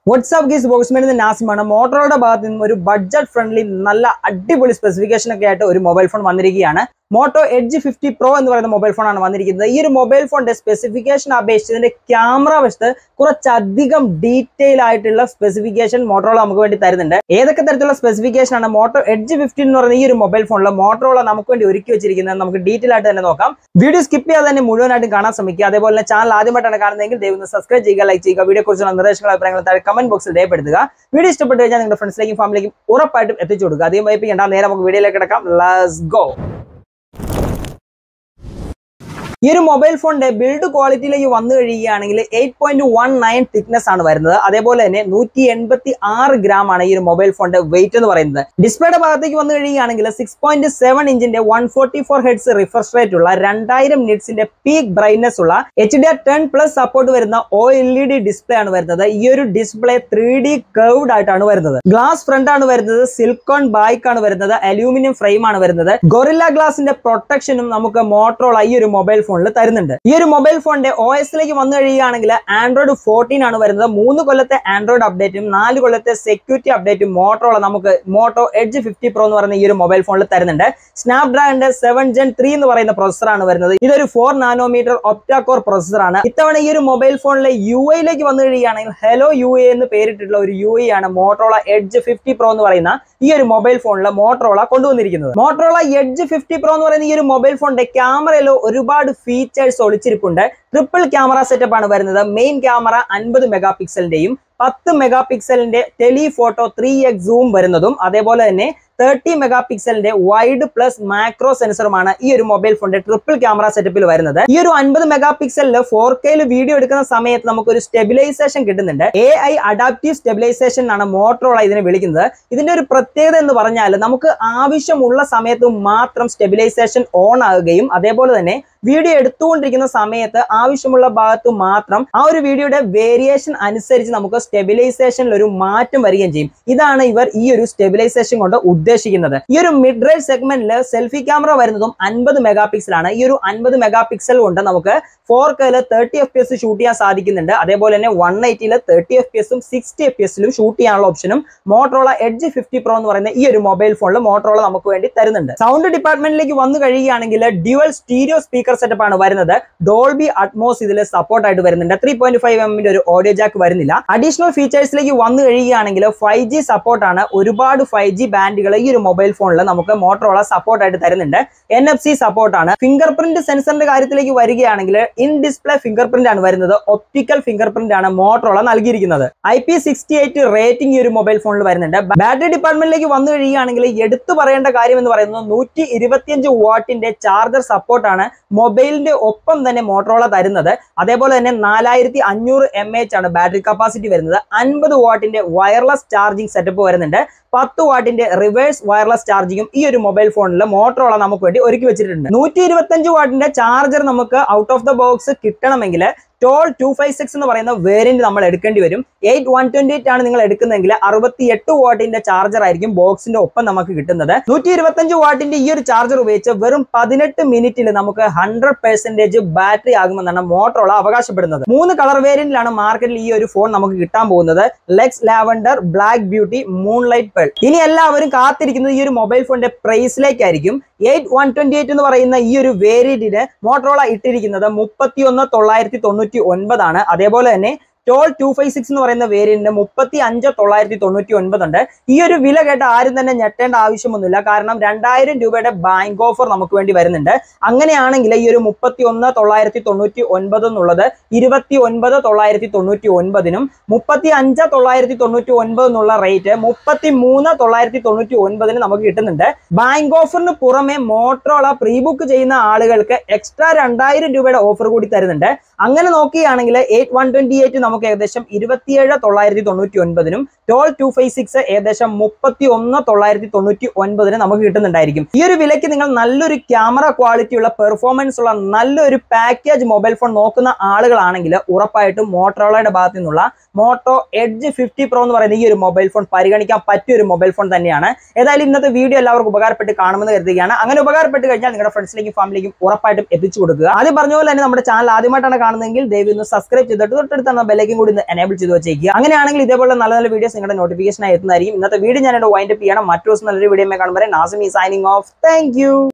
WhatsApp ഗീസ് ബോക്സ്മെന്റ് നാസിമാണ് മോട്ടോറുടെ ഭാഗത്ത് നിന്നും ഒരു ബഡ്ജറ്റ് ഫ്രണ്ട്ലി നല്ല അടിപൊളി സ്പെസിഫിക്കേഷൻ ഒക്കെ ആയിട്ട് ഒരു മൊബൈൽ ഫോൺ വന്നിരിക്കുകയാണ് മോട്ടോ എഡ്ജ് ഫിഫ്റ്റി പ്രോ എന്ന് പറയുന്ന മൊബൈൽ ഫോണാണ് വന്നിരിക്കുന്നത് ഈ ഒരു മൊബൈൽ ഫോണിന്റെ സ്പെസിഫിക്കേഷൻ അപേക്ഷിച്ച് ഇതിന്റെ ക്യാമറ വശത്ത് കുറച്ചധികം ഡീറ്റെയിൽ ആയിട്ടുള്ള സ്പെസിഫിക്കേഷൻ മോട്ടോറോള നമുക്ക് വേണ്ടി തരുന്നുണ്ട് ഏതൊക്കെ തരത്തിലുള്ള സ്പെസിഫിക്കേഷൻ ആണ് മോട്ടോ എഡ്ജ് ഫിഫ്റ്റി എന്ന് പറയുന്ന ഈ ഒരു മൊബൈൽ ഫോണിൽ മോട്ടോറോള നമുക്ക് വേണ്ടി ഒരുക്കി വെച്ചിരിക്കുന്നത് നമുക്ക് ഡീറ്റെയിൽ ആയിട്ട് തന്നെ നോക്കാം വീഡിയോ സ്കിപ്പ് ചെയ്യാതെ തന്നെ മുഴുവനായിട്ടും കാണാൻ ശ്രമിക്കുക അതേപോലെ തന്നെ ചാനൽ ആദ്യമായിട്ടാണ് കാണുന്നതെങ്കിൽ ദയവ് സബ്സ്ക്രൈബ് ചെയ്യുക ലൈക്ക് ചെയ്യുക വീഡിയോ കുറിച്ചുള്ള നിർദ്ദേശങ്ങൾ അഭിപ്രായങ്ങൾ താഴെ കമന്റ് ബോക്സിൽ രേഖപ്പെടുത്തുക വീഡിയോ ഇഷ്ടപ്പെട്ട് കഴിഞ്ഞാൽ നിങ്ങളുടെ ഫ്രണ്ട്സിലേക്കും ഫാമിലിക്കും ഉറപ്പായിട്ടും എത്തിച്ചു കൊടുക്കുക അധികം വൈപ്പിക്കേണ്ട നേരെ നമുക്ക് വീഡിയോയിലേക്ക് കിടക്കാം ലെറ്റ്സ് ഗോ ഈ ഒരു മൊബൈൽ ഫോണിന്റെ ബിൽഡ് ക്വാളിറ്റിയിലേക്ക് വന്നു കഴിയുകയാണെങ്കിൽ eight point one nine thickness ആണ് വരുന്നത് അതേപോലെ തന്നെ നൂറ്റി എൺപത്തി ആറ് ഗ്രാം ആണ് ഈ ഒരു മൊബൈൽ ഫോണിന്റെ വെയിറ്റ് എന്ന് പറയുന്നത് ഡിസ്പ്ലേയുടെ ഭാഗത്തേക്ക് വന്നു കഴിയുകയാണെങ്കിൽ സിക്സ് പോയിന്റ് സെവൻ ഇഞ്ചിന്റെ one forty four hertz refresh rate ഉള്ള രണ്ടായിരം നിറ്റ്സിന്റെ പീക്ക് ബ്രൈറ്റ്നസ് ഉള്ള H D R ten plus support വരുന്ന O L E D display ആണ് വരുന്നത് ഈ ഒരു ഡിസ്പ്ലേ ത്രീ ഡി കർവ്ഡ് ആയിട്ടാണ് വരുന്നത് ഗ്ലാസ് ഫ്രണ്ട് ആണ് വരുന്നത് സിൽക്കോൺ ബാക്ക് ആണ് വരുന്നത് അലൂമിനിയം ഫ്രെയിം ആണ് വരുന്നത് ഗൊറില്ല ഗ്ലാസിന്റെ പ്രൊട്ടക്ഷനും നമുക്ക് മോട്ടറോള ഈ ഒരു മൊബൈൽ ഫോണിൽ തരുന്നുണ്ട് ഈ ഒരു മൊബൈൽ ഫോണിന്റെ ഒ എസിലേക്ക് വന്നു കഴിയുകയാണെങ്കിൽ ആൻഡ്രോയിഡ് ഫോർട്ടീൻ ആണ് വരുന്നത് മൂന്ന് കൊല്ലത്തെ ആൻഡ്രോയിഡ് അപ്ഡേറ്റും നാല് കൊല്ലത്തെ സെക്യൂരിറ്റി അപ്ഡേറ്റും മോട്ടോള നമുക്ക് മോട്ടോ എഡ്ജ് ഫിഫ്റ്റി പ്രോ എന്ന് പറയുന്ന ഈ ഒരു മൊബൈൽ ഫോണിൽ തരുന്നുണ്ട് സ്നാപ്ഡ്രാഗന്റെ സെവൻ ജെൻ ത്രീ എന്ന് പറയുന്ന processor ആണ് വരുന്നത് ഇതൊരു ഫോർ നാനോമീറ്റർ ഒപ്റ്റാകോർ processor ആണ് ഇത്തവണ ഈ ഒരു മൊബൈൽ ഫോണിലെ യു ഐയിലേക്ക് വന്നു കഴിയുകയാണെങ്കിൽ ഹലോ യു എ എന്ന് പേരിട്ടിട്ടുള്ള ഒരു യു ഐ ആണ് മോട്ടോള എഡ്ജ് ഫിഫ്റ്റി പ്രോ എന്ന് പറയുന്ന ഈ ഒരു മൊബൈൽ ഫോണിൽ മോട്ടോള കൊണ്ടുവന്നിരിക്കുന്നത് മോട്ടോള എഡ്ജ് ഫിഫ്റ്റി പ്രോ എന്ന് പറയുന്ന ഈ ഒരു മൊബൈൽ ഫോണിന്റെ ക്യാമറയിൽ ഒരുപാട് ഫീച്ചേഴ്സ് ഒളിച്ചിരിപ്പുണ്ട് ട്രിപ്പിൾ ക്യാമറ സെറ്റപ്പ് ആണ് വരുന്നത് മെയിൻ ക്യാമറ അൻപത് മെഗാ പിക്സലിന്റെയും പത്ത് മെഗാ പിക്സലിന്റെ ടെലിഫോട്ടോ ത്രീ എക്സ് സൂം വരുന്നതും അതേപോലെ തന്നെ തേർട്ടി മെഗാ പിക്സലിന്റെ വൈഡ് പ്ലസ് മാക്രോ സെൻസറുമാണ് ഈ ഒരു മൊബൈൽ ഫോണിന്റെ ട്രിപ്പിൾ ക്യാമറ സെറ്റപ്പിൽ വരുന്നത് ഈ ഒരു അൻപത് മെഗാ പിക്സലിൽ ഫോർ കെയിൽ വീഡിയോ എടുക്കുന്ന സമയത്ത് നമുക്ക് ഒരു സ്റ്റെബിലൈസേഷൻ കിട്ടുന്നുണ്ട് എ ഐ അഡാപ്റ്റീവ് സ്റ്റെബിലൈസേഷൻ എന്നാണ് മോട്ടറോള ഇതിനെ വിളിക്കുന്നത് ഇതിന്റെ ഒരു പ്രത്യേകത എന്ന് പറഞ്ഞാൽ നമുക്ക് ആവശ്യമുള്ള സമയത്ത് മാത്രം സ്റ്റെബിലൈസേഷൻ ഓൺ ആകുകയും അതേപോലെ തന്നെ വീഡിയോ എടുത്തുകൊണ്ടിരിക്കുന്ന സമയത്ത് ആവശ്യമുള്ള ഭാഗത്ത് മാത്രം ആ ഒരു വീഡിയോയുടെ വേരിയേഷൻ അനുസരിച്ച് നമുക്ക് സ്റ്റെബിലൈസേഷനിൽ ഒരു മാറ്റം വരികയും ചെയ്യും ഇതാണ് ഇവർ ഈ ഒരു സ്റ്റെബിലൈസേഷൻ കൊണ്ട് ഉദ്ദേശിക്കുന്നത് ഈ ഒരു മിഡ് റേഞ്ച് സെഗ്മെന്റിൽ സെൽഫി ക്യാമറ വരുന്നതും അൻപത് മെഗാ പിക്സൽ ആണ് ഈ ഒരു അൻപത് മെഗാ പിക്സൽ കൊണ്ട് നമുക്ക് ഫോർ കെയിൽ thirty F P S shoot ചെയ്യാൻ സാധിക്കുന്നുണ്ട് അതേപോലെ തന്നെ വൺ എയ്റ്റിയിൽ തേർട്ടി എഫ് പി എസും സിക്സ്റ്റി എഫ് പി എസിലും ഷൂട്ട് ചെയ്യാനുള്ള ഓപ്ഷനും മോട്ടറോള എഡ്ജ് ഫിഫ്റ്റി പ്രോ എന്ന് പറയുന്ന ഈ ഒരു മൊബൈൽ ഫോണിൽ മോട്ടറോള നമുക്ക് വേണ്ടി തരുന്നുണ്ട് സൗണ്ട് ഡിപ്പാർട്ട്മെന്റിലേക്ക് വന്നു കഴിയുകയാണെങ്കിൽ ഡ്യുവൽ സ്റ്റീരിയോ സ്പീക്കർ സെറ്റപ്പ് ആണ് വരുന്നത് ഡോൾബി അറ്റ്മോസ് ഇതിൽ സപ്പോർട്ട് ആയിട്ട് വരുന്നുണ്ട് ത്രീ പോയിന്റ് ഫൈവ് എമ്മിന്റെ ഒരു ഓഡിയോ ജാക്ക് വരുന്നില്ല അഡീഷണൽ ഫീച്ചേഴ്സിലേക്ക് വന്നു കഴിയുകയാണെങ്കിൽ ഫൈവ് ജി സപ്പോർട്ടാണ് ഒരുപാട് ഫൈവ് ജി ബാൻഡുകൾ ഈ ഒരു മൊബൈൽ ഫോണിൽ നമുക്ക് മോട്ടറോള സപ്പോർട്ട് ആയിട്ട് തരുന്നുണ്ട് എൻ എഫ് സി സപ്പോർട്ടാണ് ഫിംഗർ പ്രിന്റ് സെൻസറിന്റെ കാര്യത്തിലേക്ക് വരികയാണെങ്കിൽ ഇൻ ഡിസ്പ്ലേ ഫിംഗർ പ്രിന്റ് ആണ് വരുന്നത് ഒപ്റ്റിക്കൽ ഫിംഗർ പ്രിന്റ് ആണ് മോട്ടറോള നൽകിയിരിക്കുന്നത് I P sixty eight rating ഈ ഒരു മൊബൈൽ ഫോണിൽ വരുന്നുണ്ട് ബാറ്ററി ഡിപ്പാർട്ട്മെന്റിലേക്ക് വന്നു കഴിയുകയാണെങ്കിൽ എടുത്തു പറയേണ്ട കാര്യം എന്ന് പറയുന്നത് നൂറ്റി ഇരുപത്തിയഞ്ച് വാട്ടിന്റെ ചാർജർ സപ്പോർട്ടാണ് മൊബൈലിന്റെ ഒപ്പം തന്നെ മോട്ടറോള തരുന്നത് അതേപോലെ തന്നെ നാലായിരത്തി അഞ്ഞൂറ് എം എച്ച് ആണ് ബാറ്ററി കപ്പാസിറ്റി വരുന്നത് അൻപത് വാട്ടിന്റെ വയർലെസ് ചാർജിങ് സെറ്റപ്പ് വരുന്നുണ്ട് പത്ത് വാട്ടിന്റെ റിവേഴ്സ് വയർലെസ് ചാർജിങ്ങും ഈ ഒരു മൊബൈൽ ഫോണിൽ മോട്ടറോള നമുക്ക് വേണ്ടി ഒരുക്കി വെച്ചിട്ടുണ്ട് നൂറ്റി ഇരുപത്തഞ്ച് വാട്ടിന്റെ ചാർജർ നമുക്ക് ഔട്ട് ഓഫ് ദ ബോക്സ് കിട്ടണമെങ്കിൽ ടോൾ ടു ഫൈവ് സിക്സ് എന്ന് പറയുന്ന വേരിയന്റ് നമ്മൾ എടുക്കേണ്ടി വരും എയ്റ്റ് വൺ ട്വന്റി എയ്റ്റ് ആണ് നിങ്ങൾ എടുക്കുന്നതെങ്കിൽ അറുപത്തി എട്ട് വാട്ടിന്റെ ചാർജർ ആയിരിക്കും ബോക്സിന്റെ ഒപ്പം നമുക്ക് കിട്ടുന്നത് നൂറ്റി ഇരുപത്തഞ്ച് വാട്ടിന്റെ ഈ ഒരു ചാർജർ ഉപയോഗിച്ച് വെറും പതിനെട്ട് മിനിറ്റിൽ നമുക്ക് ഹൺഡ്രഡ് പെർസെന്റേജ് ബാറ്ററി ആകുമെന്നാണ് മോട്ടറോള അവകാശപ്പെടുന്നത് മൂന്ന് കളർ വേരിയന്റിലാണ് മാർക്കറ്റിൽ ഈ ഒരു ഫോൺ നമുക്ക് കിട്ടാൻ പോകുന്നത് luxe lavender black beauty moonlight pearl ഇനി എല്ലാവരും കാത്തിരിക്കുന്നത് ഈ ഒരു മൊബൈൽ ഫോണിന്റെ പ്രൈസിലേക്കായിരിക്കും എയ്റ്റ് വൺ ട്വന്റി എയ്റ്റ് എന്ന് പറയുന്ന ഈ ഒരു വേരിയന്റിന് മോട്ടറോള ഇട്ടിരിക്കുന്നത് മുപ്പത്തി ഒന്ന് തൊള്ളായിരത്തി തൊണ്ണൂറ്റി ഒൻപതാണ് അതേപോലെ തന്നെ ടോൾ ടു ഫൈവ് സിക്സ് എന്ന് പറയുന്ന വേരിയന്റിന് മുപ്പത്തി അഞ്ച് തൊള്ളായിരത്തി തൊണ്ണൂറ്റി ഒൻപതുണ്ട് ഈ ഒരു വില കേട്ട് ആരും തന്നെ ഞെട്ടേണ്ട ആവശ്യമൊന്നുമില്ല കാരണം രണ്ടായിരം രൂപയുടെ ബാങ്ക് ഓഫർ നമുക്ക് വേണ്ടി വരുന്നുണ്ട് അങ്ങനെയാണെങ്കിൽ ഈ ഒരു മുപ്പത്തി ഒന്ന് തൊള്ളായിരത്തി തൊണ്ണൂറ്റി ഒൻപത് എന്നുള്ളത് ഇരുപത്തി ഒൻപത് തൊള്ളായിരത്തി തൊണ്ണൂറ്റി ഒൻപതിനും മുപ്പത്തി അഞ്ച് തൊള്ളായിരത്തി തൊണ്ണൂറ്റി ഒൻപത് എന്നുള്ള റേറ്റ് മുപ്പത്തി മൂന്ന് തൊള്ളായിരത്തി തൊണ്ണൂറ്റി ഒൻപതിന് നമുക്ക് കിട്ടുന്നുണ്ട് ബാങ്ക് ഓഫറിന് പുറമെ മോട്ടറോള പ്രീ ബുക്ക് ചെയ്യുന്ന ആളുകൾക്ക് എക്സ്ട്രാ രണ്ടായിരം രൂപയുടെ ഓഫർ കൂടി തരുന്നുണ്ട് അങ്ങനെ നോക്കുകയാണെങ്കിൽ എയ്റ്റ് വൺ ട്വന്റി എയ്റ്റ് നമുക്ക് ഏകദേശം ഇരുപത്തിയേഴ് തൊള്ളായിരത്തി തൊണ്ണൂറ്റി ഒൻപതിനും ടോൾ ടു ഫൈവ് സിക്സ് ഏകദേശം മുപ്പത്തി ഒന്ന് തൊള്ളായിരത്തി തൊണ്ണൂറ്റി ഒൻപതിന് നമുക്ക് കിട്ടുന്നുണ്ടായിരിക്കും ഈ ഒരു വിലയ്ക്ക് നിങ്ങൾ നല്ലൊരു ക്യാമറ ക്വാളിറ്റി ഉള്ള പെർഫോമൻസ് ഉള്ള നല്ലൊരു പാക്കേജ് മൊബൈൽ ഫോൺ നോക്കുന്ന ആളുകളാണെങ്കിൽ ഉറപ്പായിട്ടും മോട്ടറോളയുടെ ഭാഗത്തു നിന്നുള്ള മോട്ടോ എഡ്ജ് ഫിഫ്റ്റി പ്രോ എന്ന് പറയുന്ന ഈ ഒരു മൊബൈൽ ഫോൺ പരിഗണിക്കാൻ പറ്റിയ ഒരു മൊബൈൽ ഫോൺ തന്നെയാണ് ഏതായാലും ഇന്നത്തെ വീഡിയോ എല്ലാവർക്കും ഉപകാരപ്പെട്ട് കാണുമെന്ന് കരുതുകയാണ് അങ്ങനെ ഉപകാരപ്പെട്ട് കഴിഞ്ഞാൽ നിങ്ങളുടെ ഫ്രണ്ട്സിലേക്കും ഫാമിലിക്കും ഉറപ്പായിട്ടും എത്തിച്ചു കൊടുക്കുക ആദ്യം പറഞ്ഞ പോലെ തന്നെ നമ്മുടെ ചാനൽ ആദ്യമായിട്ടാണ് കാണുന്നതെങ്കിൽ ദയവ് ഒന്ന് സബ്സ്ക്രൈബ് ചെയ്തിട്ട് തൊട്ടടുത്ത് ബെല്ലേക്കും കൂടി എനേബിൾ ചെയ്ത് വെച്ചേക്കുക അങ്ങനെയാണെങ്കിൽ ഇതേപോലെ നല്ല നല്ല വീഡിയോസ് നിങ്ങളുടെ നോട്ടിഫിക്കേഷനായി എത്തുന്നതായിരിക്കും ഇന്നത്തെ വീഡിയോ ഞാനിവിടെ വൈൻഡപ്പ് ചെയ്യണം മറ്റു ദിവസം നല്ലൊരു വീഡിയോ കാണുമ്പോൾ നാസിമി സൈനിങ് ഓഫ് താങ്ക്